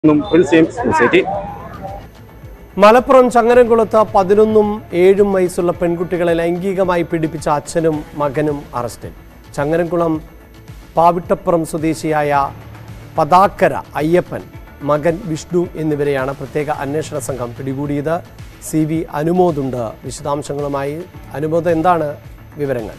Prince James society Malappuram ചങ്ങരംകുളത്ത് പതിനൊന്നും ഏഴും വയസ്സുള്ള പെൺകുട്ടികളെ ലൈംഗികമായി പീഡിപ്പിച്ച അച്ഛനും മകനും അറസ്റ്റിൽ ചങ്ങരംകുളം പാവിട്ടപ്പുറം സ്വദേശിയായ പതാക്കര അയ്യപ്പൻ മകൻ വിഷ്ണു എന്നിവരെയാണ് പ്രത്യേക അന്വേഷണ സംഘം പിടികൂടിയത് സി വി അനുമോദുണ്ട് വിശദാംശങ്ങളുമായി അനുമോദ് എന്താണ് വിവരങ്ങൾ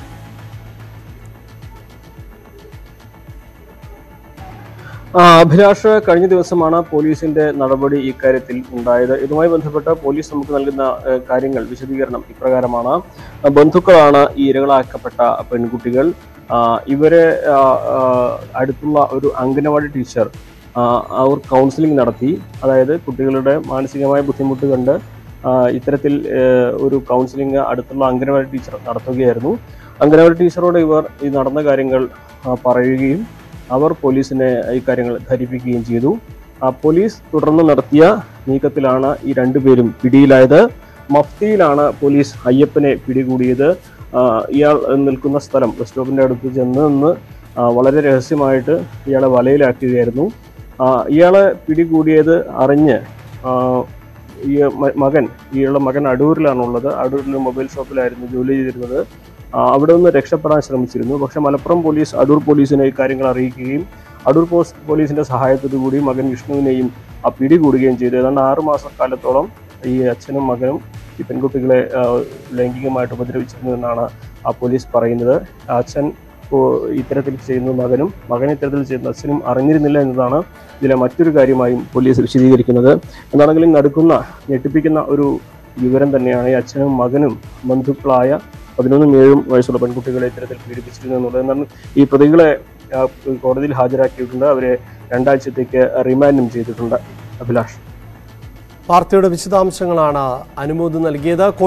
ആ, അഭിലാഷ് കഴിഞ്ഞ ദിവസമാണ് പോലീസിന്റെ നടപടി ഇക്കാര്യത്തിൽ ഉണ്ടായത് ഇതുമായി ബന്ധപ്പെട്ട് പോലീസ് നമുക്ക് നൽകുന്ന ഏഹ്, കാര്യങ്ങൾ വിശദീകരണം ഇപ്രകാരമാണ് ആ, ബന്ധുക്കളാണ് ഈ ഇരകളാക്കപ്പെട്ട പെൺകുട്ടികൾ ആ, ഇവരെ ആ, ആ, അടുത്തുള്ള ഒരു അംഗനവാടി ടീച്ചർ ആ, അവർ കൗൺസിലിംഗ് നടത്തി അതായത് കുട്ടികളുടെ മാനസികമായ ബുദ്ധിമുട്ട് കണ്ട് ആ, ഇത്തരത്തിൽ ഏഹ്, ഒരു കൗൺസിലിംഗ് അടുത്തുള്ള അംഗനവാടി ടീച്ചർ നടത്തുകയായിരുന്നു അംഗനവാടി ടീച്ചറോട് ഇവർ ഈ നടന്ന കാര്യങ്ങൾ ആ, പറയുകയും അവർ പോലീസിനെ ഈ കാര്യങ്ങൾ ധരിപ്പിക്കുകയും ചെയ്തു ആ പോലീസ് തുടർന്ന് നടത്തിയ നീക്കത്തിലാണ് ഈ രണ്ടുപേരും പിടിയിലായത് മഫ്തിയിലാണ് പോലീസ് അയ്യപ്പനെ പിടികൂടിയത് ആ, ഇയാൾ നിൽക്കുന്ന സ്ഥലം ബസ് സ്റ്റോപ്പിന്റെ അടുത്ത് ചെന്ന് നിന്ന് ആ, വളരെ രഹസ്യമായിട്ട് ഇയാളെ വലയിലാക്കുകയായിരുന്നു ആ, ഇയാളെ പിടികൂടിയത് അറിഞ്ഞ് ആ, ഈ മ- മകൻ ഇയാളുടെ മകൻ അടൂരിലാണുള്ളത് അടൂരിൽ മൊബൈൽ ഷോപ്പിലായിരുന്നു ജോലി ചെയ്തിരുന്നത് ആ, അവിടെ നിന്ന് രക്ഷപ്പെടാൻ ശ്രമിച്ചിരുന്നു പക്ഷെ മലപ്പുറം പോലീസ് അടൂർ പോലീസിനെ ഇക്കാര്യങ്ങൾ അറിയിക്കുകയും അടൂർ പോസ് പോലീസിന്റെ സഹായത്തോടു കൂടി മകൻ വിഷ്ണുവിനെയും ആ പിടികൂടുകയും ചെയ്തു ഏതാണ്ട് ആറു മാസക്കാലത്തോളം ഈ അച്ഛനും മകനും ഈ പെൺകുട്ടികളെ ആ, ലൈംഗികമായിട്ട് ഉപദ്രവിച്ചിരുന്നു എന്നാണ് ആ പോലീസ് പറയുന്നത് ആ അച്ഛൻ ഓ, ഇത്തരത്തിൽ ചെയ്യുന്ന മകനും മകൻ ഇത്തരത്തിൽ ചെയ്യുന്ന അച്ഛനും അറിഞ്ഞിരുന്നില്ല എന്നതാണ് ഇതിലെ മറ്റൊരു കാര്യമായും പോലീസ് വിശദീകരിക്കുന്നത് എന്താണെങ്കിലും നടുക്കുന്ന ഞെട്ടിപ്പിക്കുന്ന ഒരു വിവരം തന്നെയാണ് ഈ അച്ഛനും മകനും ബന്ധുക്കളായ പതിനൊന്നും ഏഴും വയസ്സുള്ള പെൺകുട്ടികളെ ഇത്തരത്തിൽ പീഡിപ്പിച്ചിരുന്നു എന്നുള്ളത് എന്നാൽ ഈ പ്രതികളെ ആ, കോടതിയിൽ ഹാജരാക്കിയിട്ടുണ്ട് അവരെ രണ്ടാഴ്ചത്തേക്ക് റിമാൻഡും ചെയ്തിട്ടുണ്ട് അഭിലാഷ് വാർത്തയുടെ വിശദാംശങ്ങളാണ് അനുമോദ് നൽകിയത്